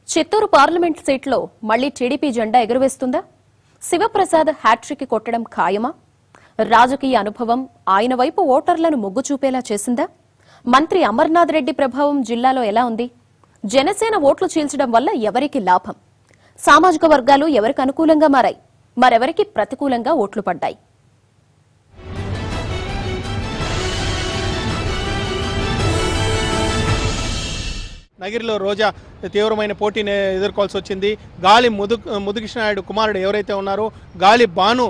Chittoor parliament సీట్లో మళ్లీ TDP జెండా ఎగురవేస్తుందా శివప్రసాద్ హ్యాట్రిక్ కొట్టడం ఖాయమా రాజకీయ అనుభవం ఆయన వైపు ఓటర్లను మొగ్గు చూపేలా చేసిందా మంత్రి అమర్నాథ్ రెడ్డి ప్రభావం జిల్లాలో ఎలా ఉంది జనసేన ఓట్లు చీల్చడం వల్ల ఎవరికి లాభం సామాజిక వర్గాలు ఎవరికి అనుకూలంగా మారాయి మరెవరికి ప్రతికూలంగా ఓట్లు పడ్డాయి నగిరిలో రోజా తీవ్రమైన పోటీని ఎదుర్కోవాల్సి వచ్చింది గాలి ముదు ముదుకృష్ణనాయుడు కుమారుడు ఎవరైతే ఉన్నారో గాలి బాను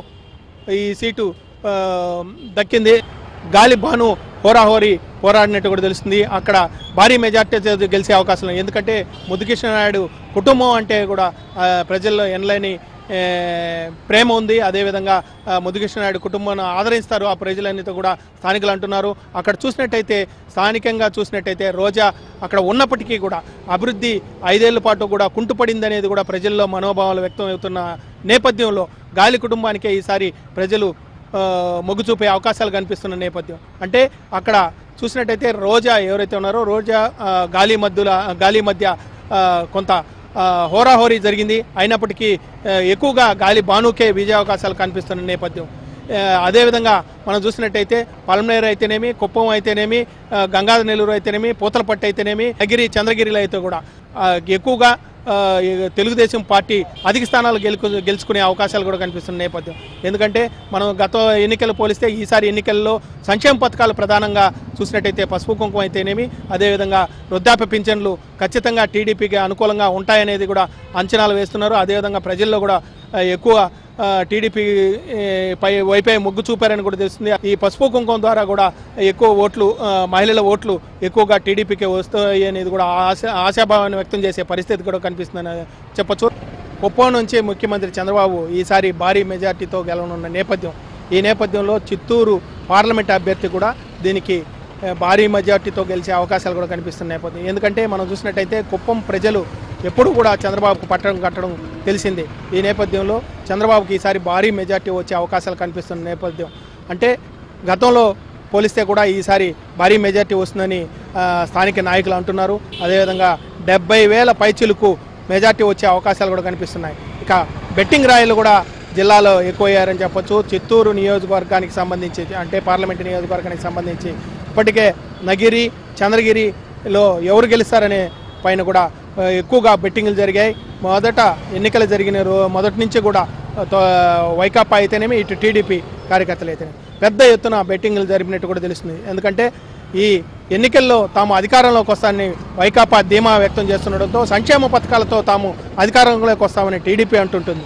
ఈ సీటు ఆ, దక్కింది గాలి బాను హోరాహోరీ పోరాడినట్టు కూడా తెలుస్తుంది అక్కడ భారీ మెజార్టీ గెలిచే అవకాశం ఉంది ఎందుకంటే ముదుకృష్ణనాయుడు కుటుంబం అంటే కూడా ఆ, ప్రజల్లో ఎనలేని ఏ, ప్రేమ ఉంది అదేవిధంగా ఆ, ముదుకృష్ణనాయుడు కుటుంబాన్ని ఆదరిస్తారు ఆ ప్రజలన్నితో కూడా స్థానికులు అంటున్నారు అక్కడ చూసినట్టయితే స్థానికంగా చూసినట్టయితే రోజా అక్కడ ఉన్నప్పటికీ కూడా అభివృద్ధి ఐదేళ్ల పాటు కూడా కుంటుపడింది అనేది కూడా ప్రజల్లో మనోభావాలు వ్యక్తం అవుతున్న నేపథ్యంలో గాలి కుటుంబానికే ఈసారి ప్రజలు ఆ, మొగ్గు చూపే అవకాశాలు కనిపిస్తున్న నేపథ్యం అంటే అక్కడ చూసినట్టయితే రోజా ఎవరైతే ఉన్నారో రోజా ఆ, గాలి మధ్యల గాలి మధ్య ఆ, కొంత ఆ, హోరాహోరీ జరిగింది అయినప్పటికీ ఆ, ఎక్కువగా గాలి బానుకే విజయ అవకాశాలు కనిపిస్తున్న నేపథ్యం ఆ, అదేవిధంగా మనం చూసినట్టయితే పల్మనేరు అయితేనేమి కుప్పం అయితేనేమి ఆ, గంగాధర నెల్లూరు అయితేనేమి పూతలపట్టు అయితేనేమి అగిరి చంద్రగిరిలో అయితే కూడా ఆ, ఎక్కువగా ఆ, ఈ తెలుగుదేశం పార్టీ అధిక స్థానాలు గెలుకు గెలుచుకునే అవకాశాలు కూడా కనిపిస్తున్న నేపథ్యం ఎందుకంటే మనం గత ఎన్నికలు పోలిస్తే ఈసారి ఎన్నికల్లో సంక్షేమ పథకాలు ప్రధానంగా చూసినట్టయితే పసుపు కుంకుమ అయితేనేమి అదేవిధంగా వృద్ధాప్య పింఛన్లు ఖచ్చితంగా టీడీపీకి అనుకూలంగా ఉంటాయనేది కూడా అంచనాలు వేస్తున్నారు అదేవిధంగా ప్రజల్లో కూడా ఆ, ఎక్కువ ఆ, టీడీపీ ఏ, పై వైపే మొగ్గు చూపారని కూడా తెలుస్తుంది ఈ పసుపు కుంకుమ ద్వారా కూడా ఎక్కువ ఓట్లు ఆ, మహిళల ఓట్లు ఎక్కువగా టీడీపీకి వస్తాయి అనేది కూడా ఆశ ఆశాభావాన్ని వ్యక్తం చేసే పరిస్థితి కూడా కనిపిస్తుందని చెప్పొచ్చు కుప్పం నుంచి ముఖ్యమంత్రి చంద్రబాబు ఈసారి భారీ మెజార్టీతో గెలవనున్న నేపథ్యం ఈ నేపథ్యంలో చిత్తూరు పార్లమెంట్ అభ్యర్థి కూడా దీనికి ఆ, భారీ మెజార్టీతో గెలిచే అవకాశాలు కూడా కనిపిస్తున్న నేపథ్యం ఎందుకంటే మనం చూసినట్టయితే కుప్పం ప్రజలు ఎప్పుడు కూడా చంద్రబాబుకు పట్టడం కట్టడం తెలిసిందే ఈ నేపథ్యంలో చంద్రబాబుకి ఈసారి భారీ మెజార్టీ వచ్చే అవకాశాలు కనిపిస్తున్న నేపథ్యం అంటే గతంలో పోలిస్తే కూడా ఈసారి భారీ మెజార్టీ వస్తుందని ఆ, స్థానిక నాయకులు అంటున్నారు అదేవిధంగా డెబ్బై వేల పైచిలకు మెజార్టీ వచ్చే అవకాశాలు కూడా కనిపిస్తున్నాయి ఇక బెట్టింగ్ రాయలు కూడా జిల్లాలో ఎక్కువయ్యారని చెప్పొచ్చు చిత్తూరు నియోజకవర్గానికి సంబంధించి అంటే పార్లమెంటు నియోజకవర్గానికి సంబంధించి ఇప్పటికే నగిరి చంద్రగిరిలో ఎవరు గెలుస్తారనే పైన కూడా ఆ, ఎక్కువగా బెట్టింగ్లు జరిగాయి మొదట ఎన్నికలు జరిగిన రో మొదటి నుంచి కూడా ఆ, తో- వైకాపా అయితేనేమి ఇటు టీడీపీ కార్యకర్తలు అయితేనేమి పెద్ద ఎత్తున బెట్టింగ్లు జరిపినట్టు కూడా తెలుస్తుంది ఎందుకంటే ఈ ఎన్నికల్లో తాము అధికారంలోకి వస్తామని వైకాపా ధీమా వ్యక్తం చేస్తుండడంతో సంక్షేమ పథకాలతో తాము అధికారంలోకి వస్తామని టీడీపీ అంటుంటుంది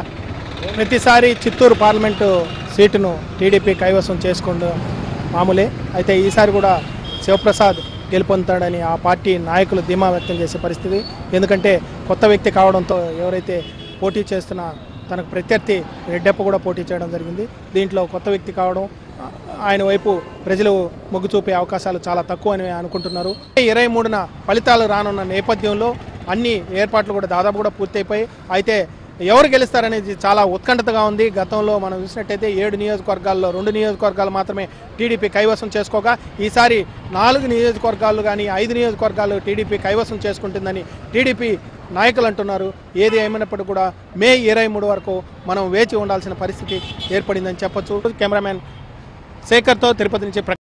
ప్రతిసారి చిత్తూరు పార్లమెంటు సీటును టీడీపీ కైవసం చేసుకోవడం మామూలే అయితే ఈసారి కూడా శివప్రసాద్ గెలుపొందుతాడని ఆ పార్టీ నాయకులు ధీమా వ్యక్తం చేసే పరిస్థితి ఎందుకంటే కొత్త వ్యక్తి కావడంతో ఎవరైతే పోటీ చేస్తున్న తనకు ప్రత్యర్థి రెడ్డప్ప కూడా పోటీ చేయడం జరిగింది దీంట్లో కొత్త వ్యక్తి కావడం ఆ, ఆయన వైపు ప్రజలు మొగ్గు చూపే అవకాశాలు చాలా తక్కువ అని అనుకుంటున్నారు ఇరవై మూడున ఫలితాలు రానున్న నేపథ్యంలో అన్ని ఏర్పాట్లు కూడా దాదాపు కూడా పూర్తయిపోయి అయితే ఎవరు గెలుస్తారనేది చాలా ఉత్కంఠతగా ఉంది గతంలో మనం చూసినట్టయితే ఏడు నియోజకవర్గాల్లో రెండు నియోజకవర్గాలు మాత్రమే టీడీపీ కైవసం చేసుకోగా ఈసారి నాలుగు నియోజకవర్గాలు కానీ ఐదు నియోజకవర్గాలు టీడీపీ కైవసం చేసుకుంటుందని టీడీపీ నాయకులు అంటున్నారు ఏది ఏమైనప్పటికీ కూడా మే ఇరవై మూడు వరకు మనం వేచి ఉండాల్సిన పరిస్థితి ఏర్పడిందని చెప్పొచ్చు కెమెరామ్యాన్ శేఖర్తో తిరుపతి నుంచి ప్ర-